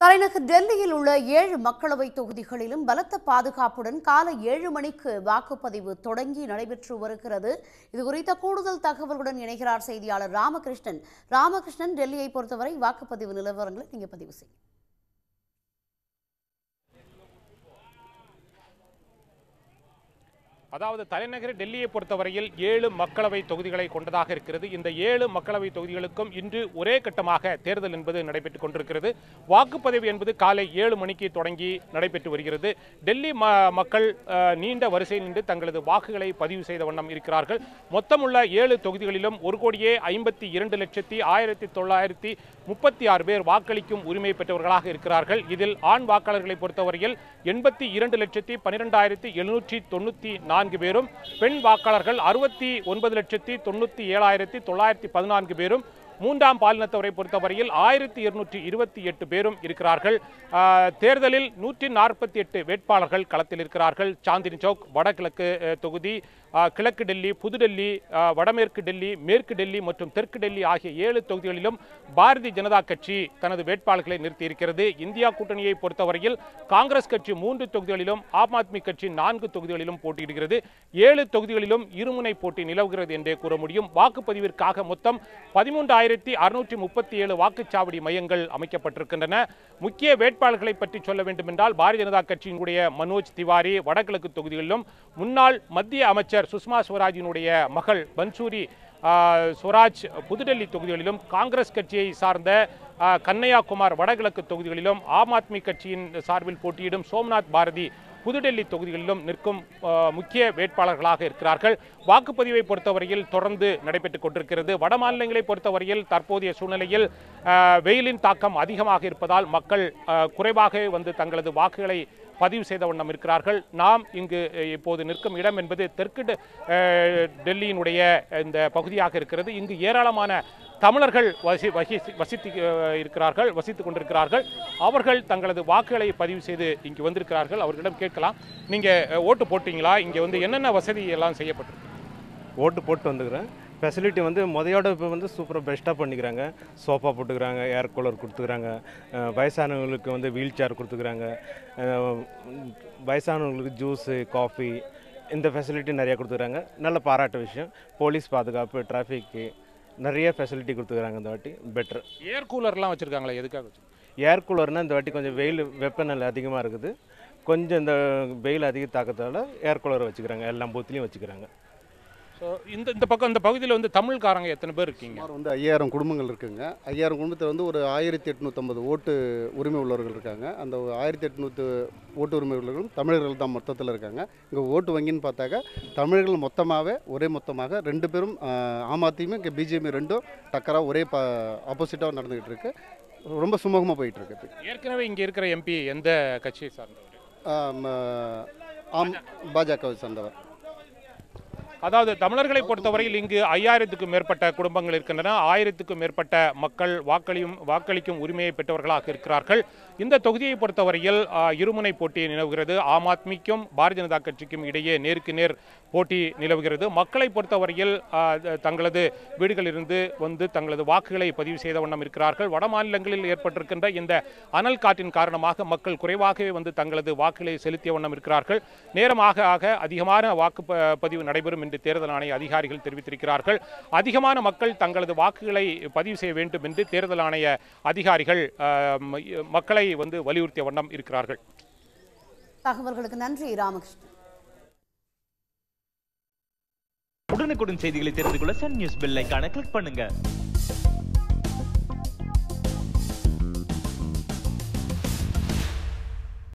தலைநகர் டெல்லியில் உள்ள ஏழு மக்களவை தொகுதிகளிலும் பலத்த பாதுகாப்புடன் காலை ஏழு மணிக்கு வாக்குப்பதிவு தொடங்கி நடைபெற்று வருகிறது இது குறித்த கூடுதல் தகவல்களுடன் இணைகிறார் செய்தியாளர் ராமகிருஷ்ணன் ராமகிருஷ்ணன் டெல்லியை பொறுத்தவரை வாக்குப்பதிவு நிலவரங்களை நீங்க பதிவு செய்யுங்க அதாவது தலைநகர் டெல்லியை பொறுத்தவரையில் ஏழு மக்களவை தொகுதிகளை கொண்டதாக இருக்கிறது இந்த ஏழு மக்களவை தொகுதிகளுக்கும் இன்று ஒரே கட்டமாக தேர்தல் என்பது நடைபெற்றுக் கொண்டிருக்கிறது வாக்குப்பதிவு என்பது காலை ஏழு மணிக்கு தொடங்கி நடைபெற்று வருகிறது டெல்லி ம மக்கள் அஹ், நீண்ட வரிசையில் நின்று தங்களது வாக்குகளை பதிவு செய்த வண்ணம் இருக்கிறார்கள் மொத்தமுள்ள ஏழு தொகுதிகளிலும் ஒரு கோடியே ஐம்பத்தி இரண்டு லட்சத்தி ஆயிரத்தி தொள்ளாயிரத்தி முப்பத்தி ஆறு பேர் வாக்களிக்கும் உரிமை பெற்றவர்களாக இருக்கிறார்கள் இதில் ஆண் வாக்காளர்களை பொறுத்தவரையில் எண்பத்தி இரண்டு லட்சத்தி பன்னிரெண்டாயிரத்தி எழுநூற்றி தொண்ணூற்றி நான்கு பேரும் பெண் வாக்காளர்கள் அறுபத்தி ஒன்பது லட்சத்தி தொண்ணூற்றி ஏழாயிரத்தி தொள்ளாயிரத்தி பதினான்கு பேரும் மூன்றாம் பாலினத்தவரை பொறுத்தவரையில் ஆயிரத்தி இருநூற்றி இருபத்தி எட்டு பேரும் இருக்கிறார்கள் ஆஹ், தேர்தலில் நூற்றி நாற்பத்தி எட்டு வேட்பாளர்கள் களத்தில் இருக்கிறார்கள் சாந்தினி சௌக் வடகிழக்கு அஹ், தொகுதி ஆஹ், கிழக்கு டெல்லி புதுடெல்லி ஆஹ், வடமேற்கு டெல்லி மேற்கு டெல்லி மற்றும் தெற்கு டெல்லி ஆகிய ஏழு தொகுதிகளிலும் பாரதிய ஜனதா கட்சி தனது வேட்பாளர்களை நிறுத்தியிருக்கிறது இந்தியா கூட்டணியை பொறுத்தவரையில் காங்கிரஸ் கட்சி மூன்று தொகுதிகளிலும் ஆம் ஆத்மி கட்சி நான்கு தொகுதிகளிலும் போட்டியிடுகிறது ஏழு தொகுதிகளிலும் இருமுனை போட்டி நிலவுகிறது என்றே கூற முடியும் வாக்குப்பதிவிற்காக மொத்தம் பதிமூன்றாயிரத்தி அறுநூற்றி முப்பத்தி ஏழு வாக்குச்சாவடி மையங்கள் அமைக்கப்பட்டிருக்கின்றன முக்கிய வேட்பாளர்களை பற்றி சொல்ல வேண்டும் என்றால் பாரதிய ஜனதா கட்சியினுடைய மனோஜ் திவாரி வடகிழக்கு தொகுதிகளிலும் முன்னாள் மத்திய அமைச்சர் சுஷ்மா ஸ்வராஜினுடைய மகள் பன்சூரி ஆஹ், ஸ்வராஜ் புதுடெல்லி தொகுதிகளிலும் காங்கிரஸ் கட்சியை சார்ந்த ஆஹ், கன்னையாகுமார் வடகிழக்கு தொகுதிகளிலும் ஆம் ஆத்மி கட்சியின் சார்பில் போட்டியிடும் சோம்நாத் பாரதி புதுடெல்லி தொகுதிகளிலும் நிற்கும் ஆஹ், முக்கிய வேட்பாளர்களாக இருக்கிறார்கள் வாக்குப்பதிவை பொறுத்தவரையில் தொடர்ந்து நடைபெற்றுக் கொண்டிருக்கிறது வட மாநிலங்களை பொறுத்தவரையில் தற்போதைய சூழ்நிலையில் ஆஹ், வெயிலின் தாக்கம் அதிகமாக இருப்பதால் மக்கள் ஆஹ், குறைவாக வந்து தங்களது வாக்குகளை பதிவு செய்த வண்ணம் இருக்கிறார்கள் நாம் இங்கு அஹ், இப்போது நிற்கும் இடம் என்பது தெற்கு டெ- அஹ், டெல்லியினுடைய இந்த பகுதியாக இருக்கிறது இங்கு ஏராளமான தமிழர்கள் வசி வசி வசித்து அஹ், இருக்கிறார்கள் வசித்துக் கொண்டிருக்கிறார்கள் அவர்கள் தங்களது வாக்குகளை பதிவு செய்து இங்கு வந்திருக்கிறார்கள் அவர்களிடம் கேட்கலாம் நீங்க அஹ், ஓட்டு போட்டீங்களா இங்க வந்து என்னென்ன வசதி எல்லாம் செய்யப்பட்டிருக்கு ஓட்டு போட்டு வந்துக்கிறேன் ஃபெசிலிட்டி வந்து முதையோட இப்போ வந்து சூப்பராக பெஸ்ட்டாக பண்ணிக்கிறாங்க சோஃபா போட்டுக்கிறாங்க ஏர் கூலர் கொடுத்துக்கிறாங்க அஹ் வயசானவங்களுக்கு வந்து வீல் சேர் கொடுத்துக்கிறாங்க அஹ் வயசானவங்களுக்கு ஜூஸு காஃபி இந்த ஃபெசிலிட்டி நிறைய கொடுத்துக்கிறாங்க நல்ல பாராட்டு விஷயம் போலீஸ் பாதுகாப்பு டிராஃபிக்கு நிறைய ஃபெசிலிட்டி கொடுத்துக்கிறாங்க இந்த வாட்டி பெட்டர் ஏர் கூலர்லாம் வச்சிருக்காங்களா எதுக்காக வச்சிருக்காங்க ஏர் கூலர்னால் இந்த வாட்டி கொஞ்சம் வெயில் வெப்பநிலை அதிகமாக இருக்குது கொஞ்சம் இந்த வெயில் அதிக தாக்கத்தால் ஏர் கூலர் வச்சுக்கிறாங்க எல்லா பூத்துலேயும் வச்சுக்கிறாங்க ஸோ இந்த இந்த பக்கம் இந்த பகுதியில் வந்து தமிழ்காரங்க எத்தனை பேர் இருக்கீங்க சுமார் வந்து ஐயாயிரம் குடும்பங்கள் இருக்குங்க ஐயாயிரம் குடும்பத்தில் வந்து ஒரு ஆயிரத்தி எட்நூற்றம்பது ஓட்டு உரிமை உள்ளவர்கள் இருக்காங்க அந்த ஆயிரத்தி எட்நூற்று ஓட்டு உரிமை உள்ளவர்களும் தமிழர்கள் தான் மொத்தத்தில் இருக்காங்க இங்கே ஓட்டு வங்கின்னு பார்த்தாக்க தமிழர்கள் மொத்தமாகவே ஒரே மொத்தமாக ரெண்டு பேரும் ஆஹ், ஆம் அதிமுக இங்கே பிஜேபி ரெண்டும் டக்கராக ஒரே ப ஆப்போசிட்டாக நடந்துக்கிட்டு இருக்கு ரொம்ப சுமூகமாக போயிட்டு இருக்கு இப்போ. ஏற்கனவே இங்க இருக்கிற எம்பி எந்த கட்சியை சார்ந்தவர் ஆம், ஆஹ், ஆம் பாஜகவை சார்ந்தவர் அதாவது தமிழர்களை பொறுத்தவரையில் இங்கு ஐயாயிரத்துக்கும் மேற்பட்ட குடும்பங்கள் இருக்கின்றன ஆயிரத்துக்கும் மேற்பட்ட மக்கள் வாக்களியும் வாக்களிக்கும் உரிமையை பெற்றவர்களாக இருக்கிறார்கள் இந்த தொகுதியை பொறுத்தவரையில் ஆ, இருமுனை போட்டி நிலவுகிறது ஆம் ஆத்மிக்கும் பாரதிய ஜனதா கட்சிக்கும் இடையே நேருக்கு நேர் போட்டி நிலவுகிறது மக்களை பொறுத்தவரையில் ஆ, த- தங்களது வீடுகளிலிருந்து வந்து தங்களது வாக்குகளை பதிவு செய்த வண்ணம் இருக்கிறார்கள் வட மாநிலங்களில் ஏற்பட்டிருக்கின்ற இந்த அனல் காற்றின் காரணமாக மக்கள் குறைவாகவே வந்து தங்களது வாக்குகளை செலுத்திய வண்ணம் இருக்கிறார்கள் நேரமாக ஆக அதிகமான வாக்கு ப- பதிவு நடைபெறும் என்று தேர்தல் ஆணைய அதிகாரிகள் தெரிவித்திருக்கிறார்கள் அதிகமான மக்கள் தங்களது வாக்குகளை பதிவு செய்ய வேண்டும் என்று தேர்தல் ஆணைய அதிகாரிகள் ஆஹ், ம- மக்களை வந்து வலியுறுத்திய வண்ணம் இருக்கிறார்கள் தகவல்களுக்கு நன்றி ராமகிருஷ்ணன் உடனுக்குடன் செய்திகளை தெரிந்து கொள்ள சன் நியூஸ் பெல் ஐகானை கிளிக் பண்ணுங்க